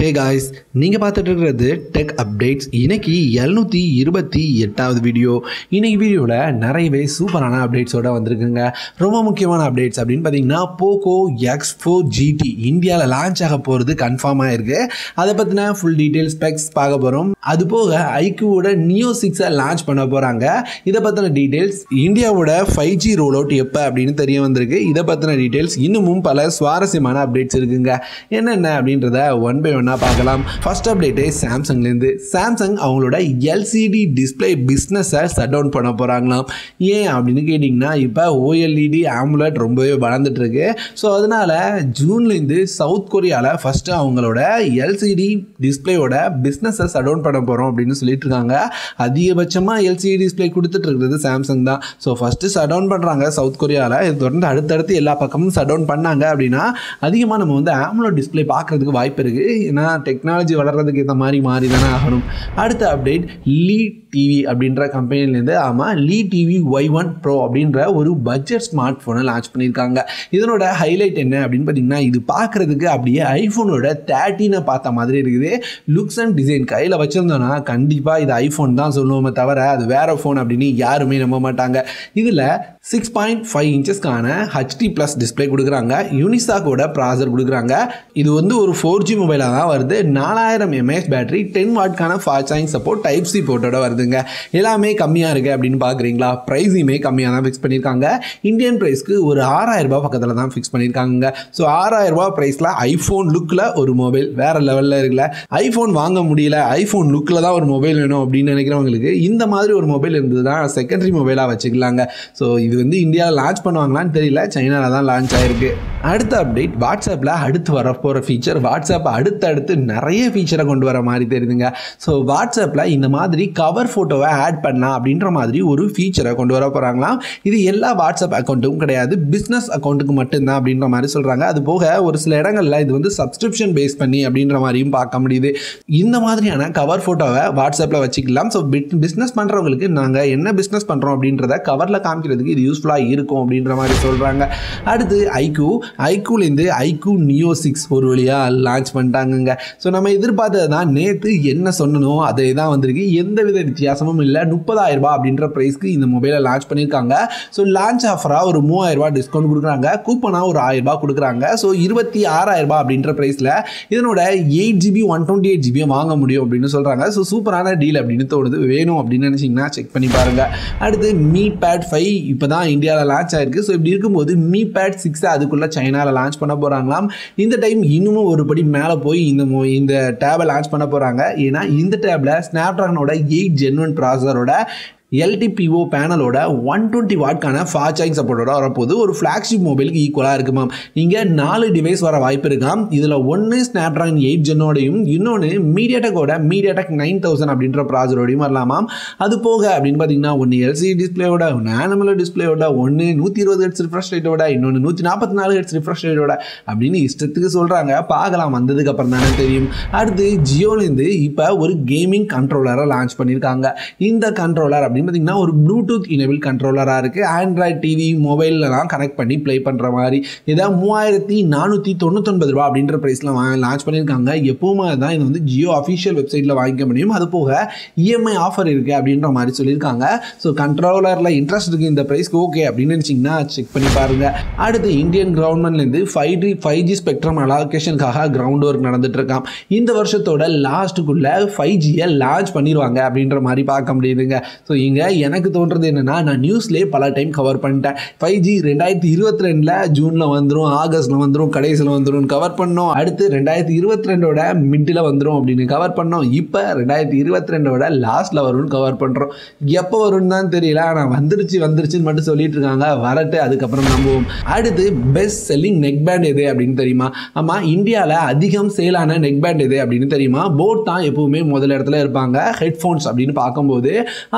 hey guys நீங்கள் பார்த்துட்டு இருக்கிறது டெக் அப்டேட்ஸ் இன்னைக்கு எழுநூற்றி இருபத்தி எட்டாவது வீடியோ இன்னைக்கு வீடியோவில் நிறையவே சூப்பரான அப்டேட்ஸோட வந்திருக்குங்க ரொம்ப முக்கியமான அப்டேட்ஸ் அப்படின்னு பார்த்தீங்கன்னா போகோ எக்ஸ் ஃபோர் ஜிடி இந்தியாவில் லான்ச் ஆக போகிறது கன்ஃபார்ம் ஆயிருக்கு அதை பற்றின ஃபுல் டீட்டெயில்ஸ் ஸ்பெக்ஸ் பார்க்க போகிறோம் அது போக ஐக்யூவோட நியோ சிக்ஸை லான்ச் பண்ண போகிறாங்க இதை பற்றின டீட்டெயில்ஸ் இந்தியாவோட ஃபைவ் ஜி ரோல் அவுட் எப்போ அப்படின்னு தெரிய வந்திருக்கு இதை பற்றின டீட்டெயில்ஸ் இன்னமும் பல சுவாரஸ்யமான அப்டேட்ஸ் இருக்குங்க என்னென்ன அப்படின்றத ஒன் பை ஒன்னாக பார்க்கலாம் ஃபர்ஸ்ட் அப்டேட்டே சாம்சங்லேருந்து சாம்சங் அவங்களோட எல்சிடி டிஸ்பிளே பிஸ்னஸை ஷட் டவுன் பண்ண போகிறாங்களாம் ஏன் அப்படின்னு கேட்டிங்கன்னா இப்போ ஓஎல்இடி ஆம்புலட் ரொம்பவே வளர்ந்துட்டு இருக்கு ஸோ அதனால் ஜூன்லேருந்து சவுத் கொரியாவில் ஃபஸ்ட்டு அவங்களோட எல்சிடி டிஸ்பிளேயோட பிஸ்னஸை ஷட் டவுன் பண்ண போகிறோம் அப்படின்னு சொல்லிட்டு இருக்காங்க அதிகபட்சமாக எல்சிடி டிஸ்பிளே கொடுத்துட்டு இருக்கிறது சாம்சங் தான் ஸோ ஃபஸ்ட்டு ஷட் டவுன் பண்ணுறாங்க சவுத் கொரியாவில் இது தொடர்ந்து அடுத்தடுத்து எல்லா பக்கமும் ஷட் டவுன் பண்ணாங்க அப்படின்னா அதிகமாக நம்ம வந்து ஆம்லோ டிஸ்பிளே பார்க்குறதுக்கு வாய்ப்பு இருக்குது ஏன்னா டெக்னாலஜி வளர்கிறதுக்கு ஏற்ற மாதிரி மாறி தானே ஆகணும் அடுத்த அப்டேட் லீ டிவி அப்படின்ற கம்பெனிலேருந்து ஆமாம் Le TV Y one pro அப்படின்ற ஒரு பட்ஜெட் ஸ்மார்ட் ஃபோனை லான்ச் பண்ணியிருக்காங்க இதனோட ஹைலைட் என்ன அப்படின்னு பார்த்தீங்கன்னா இது பார்க்குறதுக்கு அப்படியே ஐஃபோனோட தேர்ட்டினை பார்த்த மாதிரி இருக்குது லுக்ஸ் அண்ட் டிசைன் கையில் வச்சுருந்தோன்னா கண்டிப்பாக இது ஐஃபோன் தான் சொல்லுவோமே தவிர அது வேற ஃபோன் அப்படின்னு யாருமே நம்ப மாட்டாங்க இதில் சிக்ஸ் பாயிண்ட் ஃபைவ் இன்ச்சஸ்க்கான ஹச்டி ப்ளஸ் டிஸ்பிளே கொடுக்குறாங்க யூனிசாக்கோட ப்ராசர் கொடுக்குறாங்க இது வந்து ஒரு ஃபோர் ஜி மொபைலாக தான் வருது நாலாயிரம் எம்ஏஹெச் பேட்டரி டென் வாட்க்கான fast charging support type C போர்ட்டோட வருதுங்க எல்லாமே கம்மியாக இருக்குது அப்படின்னு பார்க்குறீங்களா ப்ரைஸுமே கம்மியாக தான் ஃபிக்ஸ் பண்ணியிருக்காங்க இந்தியன் ப்ரைஸ்க்கு ஒரு ஆறாயிரம் ரூபாய் பக்கத்தில் தான் ஃபிக்ஸ் பண்ணியிருக்காங்க ஸோ ஆறாயிரம் ரூபாய் ப்ரைஸில் ஐஃபோன் லுக்கில் ஒரு மொபைல் வேறு லெவலில் இருக்குல்ல ஐஃபோன் வாங்க முடியல ஐஃபோன் லுக்கில் தான் ஒரு மொபைல் வேணும் அப்படின்னு நினைக்கிறவங்களுக்கு இந்த மாதிரி ஒரு மொபைல் இருந்தது தான் செகண்டரி மொபைலாக வச்சுக்கலாங்க ஸோ இது வந்து இந்தியாவில் லான்ச் பண்ணுவாங்களான்னு தெரியல சைனாவில் தான் லான்ச் ஆயிருக்கு அடுத்த அப்டேட் வாட்ஸ்அப்பில் அடுத்து வரப்போகிற ஃபீச்சர் வாட்ஸ்அப் அடுத்தடுத்து நிறைய ஃபீச்சரை கொண்டு வர மாதிரி தெரியுதுங்க ஸோ வாட்ஸ்அப்பில் இந்த மாதிரி கவர் ஃபோட்டோவை ஆட் பண்ணலாம் அப்படின்ற மாதிரி ஒரு ஃபீச்சரை கொண்டு வர போகிறாங்களாம் இது எல்லா வாட்ஸ்அப் அக்கௌண்ட்டுக்கும் கிடையாது பிஸ்னஸ் அக்கௌண்ட்டுக்கு மட்டும்தான் அப்படின்ற மாதிரி சொல்கிறாங்க அது போக ஒரு சில இடங்களில் இது வந்து சப்ஸ்கிரிப்ஷன் பேஸ் பண்ணி அப்படின்ற மாதிரியும் பார்க்க முடியுது இந்த மாதிரியான கவர் ஃபோட்டோவை வாட்ஸ்அப்பில் வச்சுக்கலாம் ஸோ பிஸ்னஸ் பண்ணுறவங்களுக்கு நாங்கள் என்ன பிஸ்னஸ் பண்ணுறோம் அப்படின்றத கவரில் காமிக்கிறதுக்கு இது யூஸ்ஃபுல்லாக இருக்கும் அப்படின்ற மாதிரி சொல்கிறாங்க அடுத்து ஐக்யூ ஐக்யூலேருந்து ஐக்யூ நியோ சிக்ஸ் ஒரு வழியாக லான்ச் பண்ணிட்டாங்கங்க ஸோ நம்ம எதிர்பார்த்தது தான் நேற்று என்ன சொன்னனோ அதே தான் வந்திருக்கு எந்த வித வித்தியாசமும் இல்லை முப்பதாயிரம் ரூபாய் அப்படின்ற ப்ரைஸ்க்கு இந்த மொபைலை லான்ச் பண்ணியிருக்காங்க ஸோ லான்ச் ஆஃபராக ஒரு மூவாயிரம் ரூபாய் டிஸ்கவுண்ட் கொடுக்குறாங்க கூப்பனாக ஒரு ஆயிரம் ரூபாய் கொடுக்குறாங்க ஸோ இருபத்தி ஆறாயிரம் ரூபாய் அப்படின்ற ப்ரைஸில் இதனோட eight GB one twenty eight ஜிபியை வாங்க முடியும் அப்படின்னு சொல்கிறாங்க ஸோ சூப்பரான டீல் அப்படின்னு தோணுது வேணும் அப்படின்னு நினச்சிங்கன்னா செக் பண்ணி பாருங்கள் அடுத்து மீ பேட் ஃபைவ் இப்போ தான் இந்தியாவில் லான்ச் ஆயிருக்கு ஸோ இப்படி இருக்கும்போது மீ பேட் சிக்ஸை அதுக்குள்ளே சைனாவில் லான்ச் பண்ண போகிறாங்களாம் இந்த டைம் இன்னமும் ஒரு படி மேலே போய் இந்த மொ இந்த டேபை லான்ச் பண்ண போகிறாங்க ஏன்னா இந்த டேபில் ஸ்னாப் ட்ராகனோட எயிட் ஜென்வன் ப்ராசரோட எல்டிபிஓ பேனலோட ஒன் டுவெண்ட்டி வாட்க்கான ஃபாஸ்ட் சார்ஜிங் சப்போர்ட்டோட வரப்போது ஒரு ஃப்ளாக்ஷிப் மொபைலுக்கு ஈக்குவலாக இருக்குமாம் இங்கே நாலு டிவைஸ் வர வாய்ப்பு இருக்காம் இதில் ஒன்று ஸ்னாப் ட்ராகன் எயிட் ஜென்னோடையும் இன்னொன்று மீடியாடெக்கோட மீடியாடெக் நைன் தௌசண்ட் அப்படின்ற ப்ராசரோடையும் வரலாமாம் அது போக அப்படின்னு பார்த்தீங்கன்னா ஒன்று எல்சிடி டிஸ்பிளேயோட ஒன்று ஆனமலோ டிஸ்பிளேயோட ஒன்று நூற்றி இருபது ஹெட்ஸ் ரிஃப்ரெஷ் ரேட்டோட இன்னொன்று நூற்றி நாற்பத்தி நாலு ஹெட்ஸ் ரிஃப்ரெஷ் ரேட்டோட அப்படின்னு இஷ்டத்துக்கு சொல்கிறாங்க பார்க்கலாம் வந்ததுக்கு அப்புறம் தானே தெரியும் அடுத்து ஜியோலேருந்து இப்போ ஒரு கேமிங் கண்ட்ரோலரை லான்ச் பண்ணியிருக்காங்க இந்த கண்ட்ரோலர் அப்படின்னு பார்த்தீங்கன்னா ஒரு ப்ளூடூத் இனபிள் கண்ட்ரோலராக இருக்குது ஆண்ட்ராய்ட் டிவி மொபைல்லலாம் கனெக்ட் பண்ணி ப்ளே பண்ணுற மாதிரி இதை மூவாயிரத்தி நானூற்றி தொண்ணூத்தொன்பது ரூபா அப்படின்ற ப்ரைஸில் வா லான்ச் பண்ணியிருக்காங்க எப்போவுமே தான் இது வந்து ஜியோ அஃபிஷியல் வெப்சைட்டில் வாங்கிக்க முடியும் அது போக இஎம்ஐ ஆஃபர் இருக்குது அப்படின்ற மாதிரி சொல்லியிருக்காங்க ஸோ கண்ட்ரோலரில் இன்ட்ரெஸ்ட் இருக்குது இந்த ப்ரைஸ்க்கு ஓகே அப்படின்னு நினச்சிங்கன்னா செக் பண்ணி பாருங்கள் அடுத்து இந்தியன் கவர்மெண்ட்லேருந்து five G five G spectrum அலோகேஷனுக்காக கிரவுண்ட் ஒர்க் நடந்துட்டு இருக்கான் இந்த வருஷத்தோட லாஸ்ட்டுக்குள்ளே ஃபைவ் ஜியை லான்ச் பண்ணிடுவாங்க அப்படின்ற மாதிரி பார்க்க முடியுதுங்க ஸோ இங்கே எனக்கு தோன்றது என்னென்னா நான் நியூஸ்லேயே பல டைம் கவர் பண்ணிட்டேன் ஃபைவ் ஜி ரெண்டாயிரத்தி இருபத்தி ரெண்டில் ஜூனில் வந்துடும் ஆகஸ்ட்டில் வந்துடும் கடைசியில் வந்துடும் கவர் பண்ணோம் அடுத்து ரெண்டாயிரத்தி இருபத்தி ரெண்டோட மிட்டில் வந்துடும் அப்படின்னு கவர் பண்ணோம் இப்போ ரெண்டாயிரத்தி இருபத்தி ரெண்டோட லாஸ்ட்டில் வரும்னு கவர் பண்ணுறோம் எப்போ வரும்னு தான் தெரியல ஆனால் வந்துருச்சு வந்துருச்சுன்னு மட்டும் சொல்லிட்டு இருக்காங்க வரட்டு அதுக்கப்புறம் நம்புவோம் அடுத்து பெஸ்ட் செல்லிங் நெக் பேண்ட் எது அப்படின்னு தெரியுமா ஆமாம் இந்தியாவில் அதிகம் சேலான நெக் பேண்ட் எது அப்படின்னு தெரியுமா போட் தான் எப்பவுமே முதல் இடத்துல இருப்பாங்க ஹெட்ஃபோன்ஸ் அப்படின்னு பார்க்கும்போது ஆனால்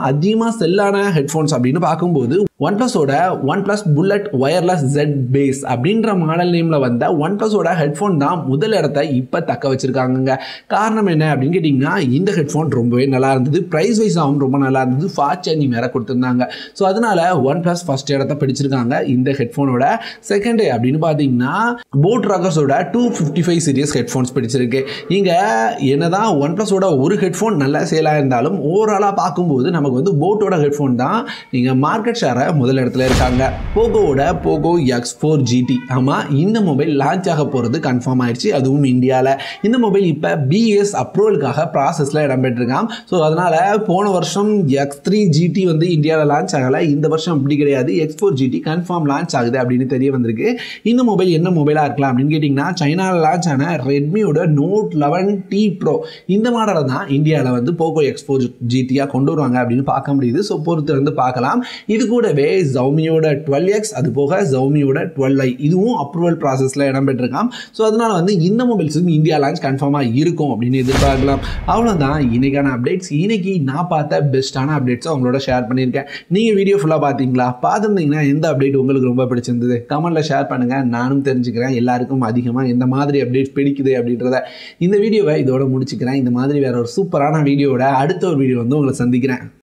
அதிகமாக செல்லான ஹெட்ஃபோன்ஸ் அப்படின்னு பார்க்கும்போது ஒன் ப்ளஸோட one plus bullet wireless Z bass அப்படின்ற மாடல் நேமில் வந்த ஒன் ப்ளஸோட ஹெட்ஃபோன் தான் முதல் இடத்த இப்போ தக்க வச்சுருக்காங்கங்க காரணம் என்ன அப்படின்னு கேட்டிங்கன்னா இந்த ஹெட்ஃபோன் ரொம்பவே நல்லா இருந்தது ப்ரைஸ் வைஸாகவும் ரொம்ப நல்லா இருந்தது ஃபாஸ்ட் சார்ஜிங் வேறு கொடுத்துருந்தாங்க ஸோ அதனால் ஒன் ப்ளஸ் ஃபஸ்ட் இடத்த பிடிச்சிருக்காங்க இந்த ஹெட்ஃபோனோட செகண்ட் அப்படின்னு பார்த்தீங்கன்னா போட் ராக்கர்ஸோட two fifty five series headphones பிடிச்சிருக்கு இங்கே என்னதான் ஒன் ப்ளஸோட ஒரு ஹெட்ஃபோன் நல்ல சேலாக இருந்தாலும் ஓவராலாக பார்க்கும்போது நமக்கு வந்து போட்டோட ஹெட்ஃபோன் தான் இங்கே மார்க்கெட் ஷேரை முதல் இடத்துல இருக்காங்க போகோவோட போகோ எக்ஸ் ஃபோர் ஜிடி ஆமாம் இந்த மொபைல் லான்ச் ஆக போகிறது கன்ஃபார்ம் ஆயிடுச்சு அதுவும் இந்தியாவில் இந்த மொபைல் இப்போ பிஎஸ் அப்ரூவலுக்காக ப்ராசஸில் இடம்பெற்றிருக்கான் ஸோ அதனால் போன வருஷம் எக்ஸ் த்ரீ ஜிடி வந்து இந்தியாவில் லான்ச் ஆகலை இந்த வருஷம் அப்படி கிடையாது X four GT confirm launch ஆகுது அப்படின்னு தெரிய வந்திருக்கு இந்த மொபைல் என்ன மொபைலாக இருக்கலாம் அப்படின்னு கேட்டிங்கன்னா சைனாவில் லான்ச் ஆன ரெட்மியோட நோட் லெவன் டி ப்ரோ இந்த மாடலை தான் இந்தியாவில் வந்து போகோ எக்ஸ் ஃபோர் ஜிடியாக கொண்டு வருவாங்க அப்படின்னு பார்க்க முடியுது ஸோ பொறுத்து வந்து பார்க்கலாம் இது கூடவே ஜவுமியோட டுவெல் எக்ஸ் அது போக ஜவுமியோட டுவெல் ஐ இதுவும் அப்ரூவல் ப்ராசஸில் இடம்பெற்றிருக்காம் ஸோ அதனால் வந்து இந்த மொபைல்ஸும் இந்தியா லான்ச் கன்ஃபார்மாக இருக்கும் அப்படின்னு எதிர்பார்க்கலாம் அவ்வளோதான் இன்னைக்கான அப்டேட்ஸ் இன்னைக்கு நான் பார்த்த பெஸ்ட்டான அப்டேட்ஸை உங்களோட ஷேர் பண்ணியிருக்கேன் நீங்கள் வீடியோ ஃபுல்லாக பார்த்தீங்களா பார்த்துருந்தீங்கன்னா எந்த அப்டேட் உங்களுக்கு ரொம்ப பிடிச்சிருந்தது கமெண்ட்டில் ஷேர் பண்ணுங்கள் நானும் தெரிஞ்சுக்கிறேன் எல்லாருக்கும் அதிகமாக எந்த மாதிரி அப்டேட்ஸ் பிடிக்குது அப்படின்றத இந்த வீடியோவை இதோட முடிச்சுக்கிறேன் இந்த மாதிரி வேற ஒரு சூப்பரான வீடியோவோட அடுத்த ஒரு வீடியோ வந்து உங்களை சந்திக்கிறேன்